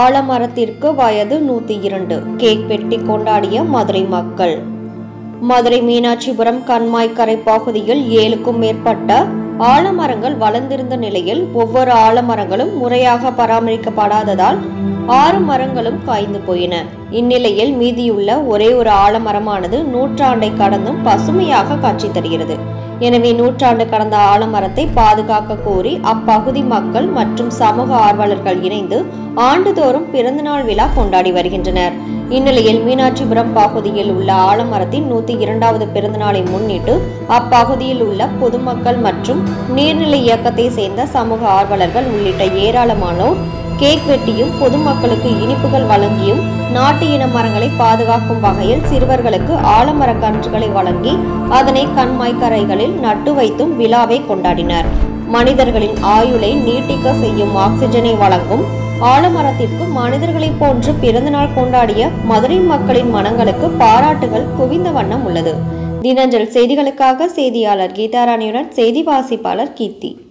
ஆலமரத்திற்கு வயது நூத்தி இரண்டு கேக் வெட்டி கொண்டாடிய மதுரை மக்கள் மதுரை மீனாட்சிபுரம் கண்மாய்க்கரை பகுதியில் ஏழுக்கும் மேற்பட்ட ஆலமரங்கள் வளர்ந்திருந்த நிலையில் ஒவ்வொரு ஆலமரங்களும் முறையாக பராமரிக்கப்படாததால் ஆறு மரங்களும் காய்ந்து போயின இந்நிலையில் மீதியுள்ள ஒரே ஒரு ஆலமரமானது நூற்றாண்டை கடந்தும் பசுமையாக காட்சி தருகிறது எனவே நூற்றாண்டு கடந்த ஆலமரத்தை பாதுகாக்க கோரி அப்பகுதி மக்கள் மற்றும் சமூக ஆர்வலர்கள் இணைந்து ஆண்டுதோறும் பிறந்தநாள் விழா கொண்டாடி வருகின்றனர் இந்நிலையில் மீனாட்சிபுரம் பகுதியில் உள்ள ஆலமரத்தின் நூத்தி இரண்டாவது பிறந்தநாளை முன்னிட்டு அப்பகுதியில் உள்ள பொதுமக்கள் மற்றும் நீர்நிலை இயக்கத்தை சேர்ந்த சமூக ஆர்வலர்கள் உள்ளிட்ட ஏராளமானோர் கேக் வெட்டியும் பொதுமக்களுக்கு இனிப்புகள் வழங்கியும் நாட்டு இன மரங்களை பாதுகாக்கும் வகையில் சிறுவர்களுக்கு ஆலமர கன்றுகளை வழங்கி அதனை கண்மாய்க்கரைகளில் நட்டு வைத்தும் விழாவை கொண்டாடினர் மனிதர்களின் ஆயுளை நீட்டிக்க செய்யும் ஆக்சிஜனை வழங்கும் ஆலமரத்திற்கு மனிதர்களைப் போன்று பிறந்தநாள் கொண்டாடிய மதுரை மக்களின் மனங்களுக்கு பாராட்டுகள் குவிந்த வண்ணம் உள்ளது தினஞ்சல் செய்திகளுக்காக செய்தியாளர் கீதாராணியுடன் செய்தி வாசிப்பாளர் கீர்த்தி